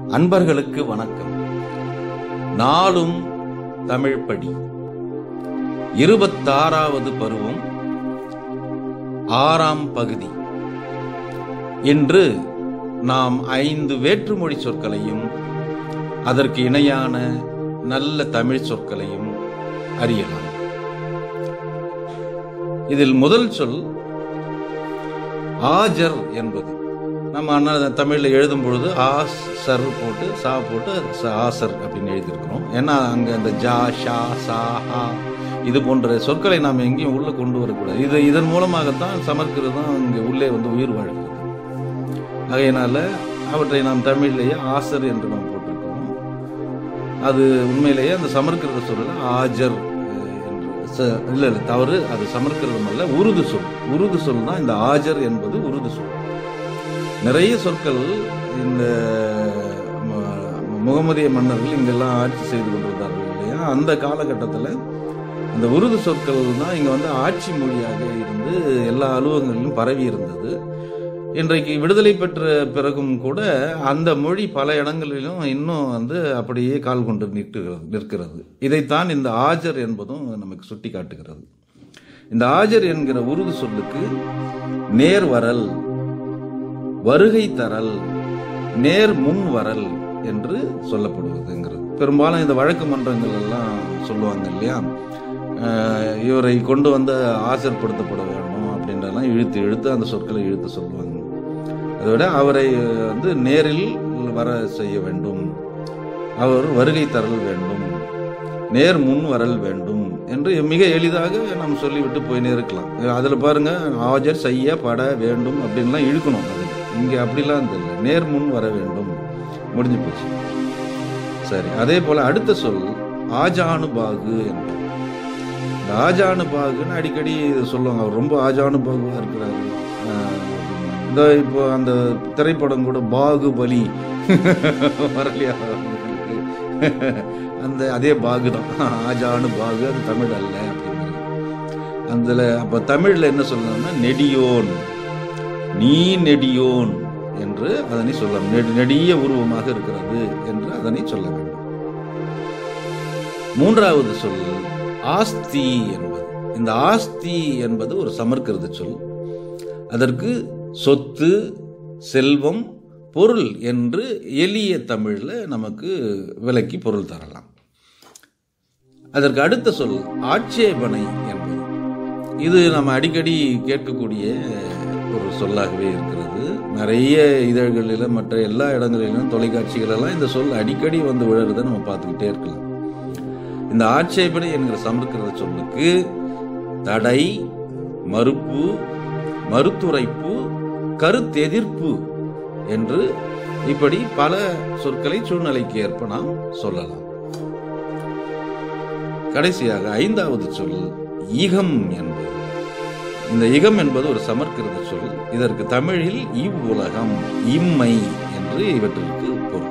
அன்பர்களுக்கு வணக்கம் நாளும் தமிழ் படி இருபத்தாறாவது பருவம் ஆறாம் பகுதி இன்று நாம் ஐந்து வேற்றுமொழி சொற்களையும் அதற்கு இணையான நல்ல தமிழ் சொற்களையும் அறியலாம் இதில் முதல் சொல் ஆஜர் என்பது நம்ம அண்ணா தமிழில் எழுதும் பொழுது ஆ சர் போட்டு சா போட்டு ச- ஆசர் அப்படின்னு எழுதியிருக்கிறோம் ஏன்னா அங்கே அந்த ஜா ஷா சா ஹா இது போன்ற சொற்களை நாம் எங்கேயும் உள்ளே கொண்டு வரக்கூடாது இது இதன் மூலமாகத்தான் சமர்க்கிருதம் இங்கே உள்ளே வந்து உயிர் வாழ்கிறது ஆகையினால அவற்றை நாம் தமிழிலேயே ஆசர் என்று நாம் போட்டிருக்கிறோம் அது உண்மையிலேயே அந்த சமர்க்கிருத சொல்ல ஆஜர் அஹ், என்று ச- இல்ல இல்ல தவறு அது சமர்க்கிருதம் அல்ல உருது சொல் உருது சொல் தான் இந்த ஆஜர் என்பது உருது சொல் நிறைய சொற்கள் இந்த ம- முகமதிய மன்னர்கள் இங்கெல்லாம் ஆட்சி செய்து கொண்டிருந்தார்கள் இல்லையா அந்த காலகட்டத்தில் அந்த உருது சொற்கள் தான் இங்கே வந்து ஆட்சி மொழியாக இருந்து எல்லா அலுவலகங்களிலும் பரவி இருந்தது இன்றைக்கு விடுதலை பெற்ற பிறகும் கூட அந்த மொழி பல இடங்களிலும் இன்னும் வந்து அப்படியே கால் கொண்டு நிற்கிறது நிற்கிறது இதைத்தான் இந்த ஆஜர் என்பதும் நமக்கு சுட்டி காட்டுகிறது இந்த ஆஜர் என்கிற உருது சொல்லுக்கு நேர்வரல் வருகை தரல் நேர் முன் வரல் என்று சொல்லப்படுவதுங்கிறது பெரும்பாலும் இந்த வழக்கு மன்றங்கள் எல்லாம் சொல்லுவாங்க இல்லையா அஹ், இவரை கொண்டு வந்து ஆசர்படுத்தப்பட வேண்டும் அப்படின்றலாம் இழுத்து இழுத்து அந்த சொற்களை இழுத்து சொல்லுவாங்க அதை விட அவரை வந்து நேரில் வர செய்ய வேண்டும் அவர் வருகை தரல் வேண்டும் நேர் முன் வரல் வேண்டும் என்று மிக எளிதாக நாம் சொல்லிவிட்டு போயினே இருக்கலாம் அதில் பாருங்க ஆஜர் செய்ய பட வேண்டும் அப்படின்லாம் இழுக்கணும் அது இங்கே அப்படிலாம் இல்லை நேர் முன் வர வேண்டும் முடிஞ்சு போச்சு சரி அதே போல அடுத்த சொல் ஆஜானுபாகு என்பது இந்த ஆஜானுபாகுன்னு அடிக்கடி சொல்லுவாங்க அவர் ரொம்ப ஆஜானுபாகுவா இருக்கிறாரு ஆஹ் இந்த இப்போ அந்த திரைப்படம் கூட பாகுபலி வரலையா உங்களுக்கு? அந்த அதே பாகு தான் ஆஜானு பாகு அது தமிழ் அல்ல அப்படிங்கிறது அதில் அப்போ தமிழில் என்ன சொல்லணும்னா நெடியோன் நீ நெடியோன் என்று அதனை சொல்லலாம் நெடு நெடிய உருவமாக இருக்கிறது என்று அதனை சொல்ல வேண்டும் மூன்றாவது சொல் ஆஸ்தி என்பது இந்த ஆஸ்தி என்பது ஒரு சமர்க்கிருத சொல் அதற்கு சொத்து செல்வம் பொருள் என்று எளிய தமிழில் நமக்கு விலக்கி பொருள் தரலாம் அதற்கு அடுத்த சொல் ஆட்சேபனை என்பது இது நம்ம அடிக்கடி கேட்கக்கூடிய ஒரு சொல்லாகவே இருக்கிறது நிறைய இதழ்களில் மற்ற எல்லா இடங்களிலும் தொலைக்காட்சிகளெல்லாம் இந்த சொல் அடிக்கடி வந்து விழுறதை நம்ம பார்த்துக்கிட்டே இருக்கலாம் இந்த ஆட்சேபனை என்கிற சமர்க்கிற சொல்லுக்கு தடை மறுப்பு மறுத்துரைப்பு கருத்தெதிர்ப்பு என்று இப்படி பல சொற்களை சூழ்நிலைக்கு ஏற்ப நாம் சொல்லலாம் கடைசியாக ஐந்தாவது சொல் ஈகம் என்பது இந்த இகம் என்பது ஒரு சமர்க்கிருத சொல் இதற்கு தமிழில் இவ்வுலகம் இம்மை என்று இவற்றிற்கு பொருள்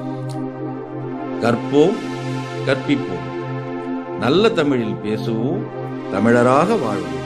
கற்போம் கற்பிப்போம் நல்ல தமிழில் பேசுவோம் தமிழராக வாழ்வோம்